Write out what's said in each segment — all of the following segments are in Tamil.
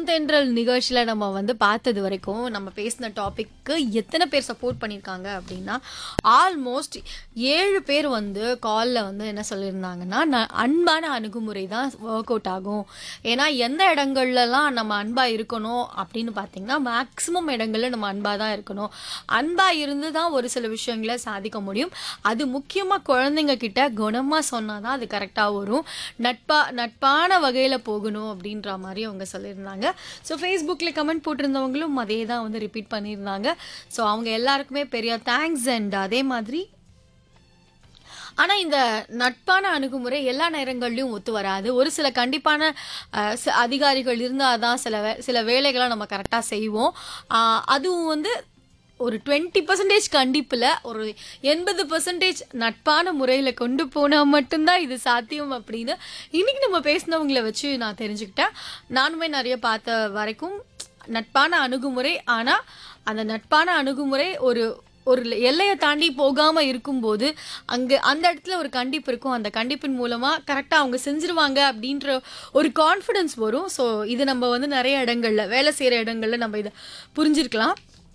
தென்றல் நிகழ்ச்சியில் நம்ம வந்து பார்த்தது வரைக்கும் நம்ம பேசின டாபிக்கு எத்தனை பேர் சப்போர்ட் பண்ணியிருக்காங்க அப்படின்னா ஆல்மோஸ்ட் ஏழு பேர் வந்து காலில் வந்து என்ன சொல்லியிருந்தாங்கன்னா நான் அன்பான அணுகுமுறை தான் ஒர்க் அவுட் ஆகும் ஏன்னா எந்த இடங்கள்லலாம் நம்ம அன்பாக இருக்கணும் அப்படின்னு பார்த்தீங்கன்னா மேக்ஸிமம் இடங்கள்ல நம்ம அன்பாக தான் இருக்கணும் அன்பாக இருந்து தான் ஒரு சில விஷயங்களை சாதிக்க முடியும் அது முக்கியமாக குழந்தைங்க கிட்ட குணமாக சொன்னால் தான் அது கரெக்டாக வரும் நட்பா நட்பான வகையில் போகணும் அப்படின்ற மாதிரி அவங்க சொல்லியிருந்தாங்க ஸோ ஃபேஸ்புக்கில் கமெண்ட் போட்டிருந்தவங்களும் அதே தான் வந்து ரிப்பீட் பண்ணியிருந்தாங்க ஸோ அவங்க எல்லாருக்குமே பெரிய தேங்க்ஸ் அண்ட் அதே மாதிரி ஆனால் இந்த நட்பான அணுகுமுறை எல்லா நேரங்கள்லையும் ஒத்து வராது ஒரு சில கண்டிப்பான அஹ், ச- அதிகாரிகள் இருந்தால் தான் சில வே சில வேலைகளை நம்ம கரெக்டாக செய்வோம் ஆஹ், அதுவும் வந்து ஒரு டுவெண்ட்டி பர்சன்டேஜ் கண்டிப்பில் ஒரு எண்பது பர்சன்டேஜ் நட்பான முறையில் கொண்டு போனால் மட்டும்தான் இது சாத்தியம் அப்படின்னு இன்னைக்கு நம்ம பேசினவங்கள வச்சு நான் தெரிஞ்சுக்கிட்டேன் நானுமே நிறைய பார்த்த வரைக்கும் நட்பான அணுகுமுறை ஆனால் அந்த நட்பான அணுகுமுறை ஒரு ஒரு எல்லையை தாண்டி போகாம இருக்கும்போது அங்க அந்த இடத்துல ஒரு கண்டிப்பு இருக்கும் அந்த கண்டிப்பின் மூலமா கரெக்டா அவங்க செஞ்சிருவாங்க அப்படின்ற ஒரு கான்ஃபிடன்ஸ் வரும் ஸோ இது நம்ம வந்து நிறைய இடங்கள்ல வேலை செய்யற இடங்கள்ல நம்ம இதை புரிஞ்சிருக்கலாம்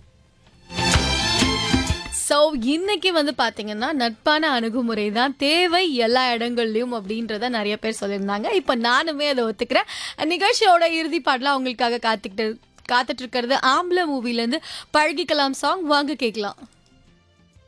ஸோ இன்னைக்கு வந்து பார்த்தீங்கன்னா நட்பான அணுகுமுறை தான் தேவை எல்லா இடங்கள்லையும் அப்படின்றத நிறைய பேர் சொல்லியிருந்தாங்க இப்போ நானுமே அதை ஒத்துக்கிறேன் நிகழ்ச்சியோட இறுதி பாடலாம் அவங்களுக்காக காத்துக்கிட்டு காத்துட்டு இருக்கிறது ஆம்பளை மூவிலேருந்து பழகிக்கலாம் சாங் வாங்க கேட்கலாம்